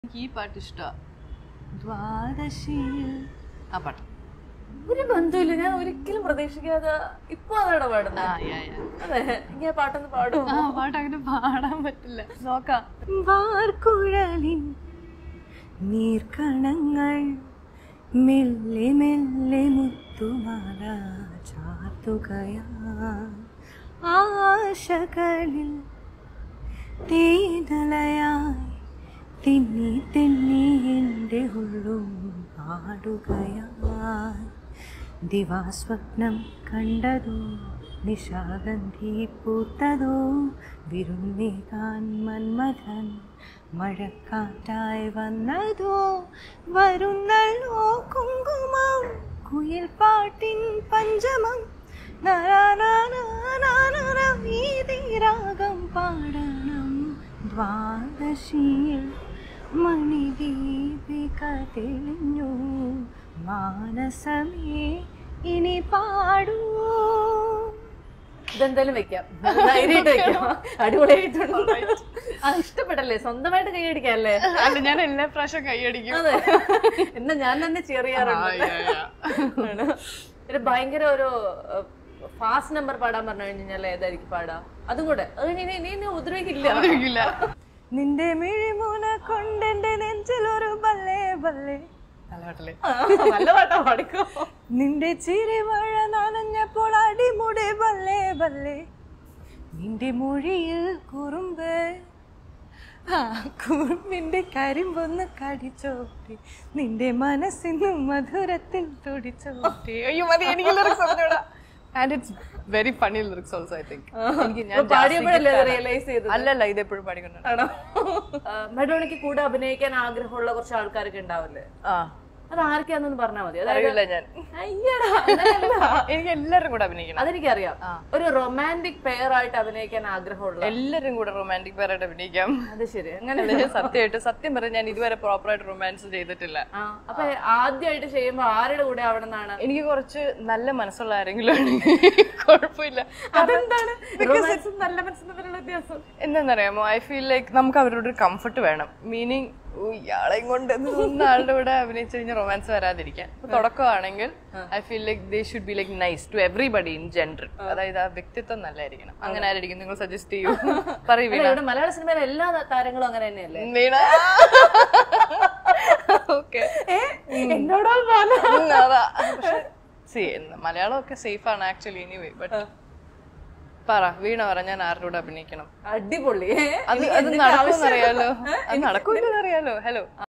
എനിക്ക് ഈ പാട്ട് ഇഷ്ടമാണ് ദ്വാദശിയിൽ ആ പാട്ട് ഒരു ബന്ധമില്ല ഞാൻ ഒരിക്കലും പ്രതീക്ഷിക്കാതെ ഇപ്പൊ അതാണ് ആ പാടുന്നത് യാ യാ അതെ ഞാൻ പാട്ടൊന്ന് പാടും ആ പാട്ട് അങ്ങനെ പാടാൻ പറ്റില്ല നോക്കാം വാർക്കുഴലിൻ നീർക്കണങ്ങൾ മെല്ലെ മെല്ലെ മുത്തുമാല ചാർത്തുകയാ ആശകളിൽ തേനലയായി തിന്നി തിന്നി എൻ്റെ ഉള്ളും പാടുകയായി ദിവാസ്വപ്നം കണ്ടതോ നിശാഗന്ധി പൂത്തതോ വിരുന്നേകാൻ മന്മഥൻ മഴക്കാറ്റായി വന്നതോ വരുന്നല്ലോ കുങ്കുമം കുയിൽ പാട്ടിൻ പഞ്ചമം രാഗം പാടണം ദ്വാദശിയിൽ മണിദീപിക തെളിഞ്ഞു മാനസമേ ഇനി പാടൂ ഇതെന്തായാലും വെക്കാം ധൈര്യമായിട്ട് വെക്കാം അടിപൊളിയായിട്ടുണ്ട് അത് ഇഷ്ടപ്പെട്ടല്ലേ സ്വന്തമായിട്ട് കൈയടിക്കാല്ലേ അല്ല ഞാൻ എല്ലാ പ്രാവശ്യം കൈയടിക്കും അതെ എന്നെ ഞാൻ തന്നെ ചെറിയാറുണ്ട് ആ, യാ, യാ. ആണ്. ഒരു ഭയങ്കര ഒരു ഫാസ്റ്റ് നമ്പർ പാടാൻ പറഞ്ഞു കഴിഞ്ഞാൽ ഏതായിരിക്കും പാടാ അതും കൂടെ അത് ഇനി ഇനി ഇനി ഉപദ്രവിക്കില്ല അറിയില്ല നിന്റെ മിഴിമുന കൊണ്ടെന്റെ നെഞ്ചിലൊരു ബല്ലേ ബല്ലേ നല്ല പാട്ടല്ലേ ആ, നല്ല പാട്ടാ പാടിക്കോ നിന്റെ ചിരിമഴ നനഞ്ഞപ്പോൾ അടിമുടി ബല്ലേ ബല്ലേ നിന്റെ മൊഴിയിൽ കുറുമ്പ് ആ കുറുമ്പിന്റെ കരിമ്പൊന്ന് കടിച്ചോട്ടി നിന്റെ മനസ്സിന് മധുരത്തിൽ തുടിച്ചോട്ടി അയ്യോ മതി എനിക്ക് ലിറിക്സ് അറിഞ്ഞൂടാ and it's very funny lyrics also I think എനിക്ക് ഞാൻ പാടിയപ്പോഴല്ലേ റിയലൈസ് ചെയ്തത് അല്ലല്ല ഇത് എപ്പോഴും പാടിക്കൊണ്ടാണ് ആണോ മെഡോണിക്ക് കൂടെ അഭിനയിക്കാൻ ആഗ്രഹമുള്ള കുറച്ച് ആൾക്കാരൊക്കെ ഉണ്ടാവില്ലേ ആ അത് ആർക്കാന്നൊന്ന് പറഞ്ഞാൽ മതി അതായത് അറിയില്ല ഞാൻ അയ്യടാ അങ്ങനെയല്ല. എനിക്ക് എല്ലാവരും കൂടെ അഭിനയിക്കണം അതെനിക്കറിയാം ഒരു റൊമാൻറ്റിക് പെയർ ആയിട്ട് അഭിനയിക്കാൻ ആഗ്രഹമുള്ള എല്ലാരും കൂടെ റൊമാൻറ്റിക് പേരായിട്ട് അഭിനയിക്കാം അത് ശരി അങ്ങനെ അല്ല, സത്യമായിട്ട് സത്യം പറഞ്ഞാൽ ഞാൻ ഇതുവരെ പ്രോപ്പറായിട്ട് റൊമാൻസ് ചെയ്തിട്ടില്ല ആ അപ്പൊ ആദ്യമായിട്ട് ചെയ്യുമ്പോ ആരുടെ കൂടെ അവിടെ നിന്നാണ് എനിക്ക് കുറച്ച് നല്ല മനസ്സുള്ള ആരെങ്കിലും ആണെങ്കിൽ കുഴപ്പമില്ല അതെന്താണ് റൊമാൻസും നല്ല മനസ്സിനും തമ്മിലുള്ള വ്യത്യാസം എന്താണെന്നറിയാമോ ഐ ഫീൽ ലൈക്ക് നമുക്ക് അവരോട് ഒരു കംഫർട്ട് വേണം മീനിങ് ഇയാളെയും കൊണ്ട് എന്ന് തോന്നുന്ന ആളുടെ കൂടെ അഭിനയിച്ചു കഴിഞ്ഞാൽ റൊമാൻസ് വരാതിരിക്കാൻ ഇപ്പൊ തുടക്കമാണെങ്കിൽ I feel like they should be like nice to everybody in general അതായത് ആ വ്യക്തിത്വം നല്ലതായിരിക്കണം അങ്ങനെ ആയിരിക്കും നിങ്ങൾ സജസ്റ്റ് ചെയ്യൂ പറയൂ അല്ല, ഇവിടെ മലയാള സിനിമയിലെ എല്ലാ താരങ്ങളും അങ്ങനെ തന്നെയല്ലേ വീണ ഓക്കെ എന്നോടോ പോലെ അതാ പക്ഷെ സി മലയാളമൊക്കെ സേഫ് ആണ് ആക്ച്വലി എനിവേ ബട്ട് പറ വീണ പറ ഞാൻ ആരുടെ കൂടെ അഭിനയിക്കണം അടിപൊളി അത് അത് നടക്കുമെന്നറിയാലോ അത് നടക്കൂലെന്നറിയാലോ ഹലോ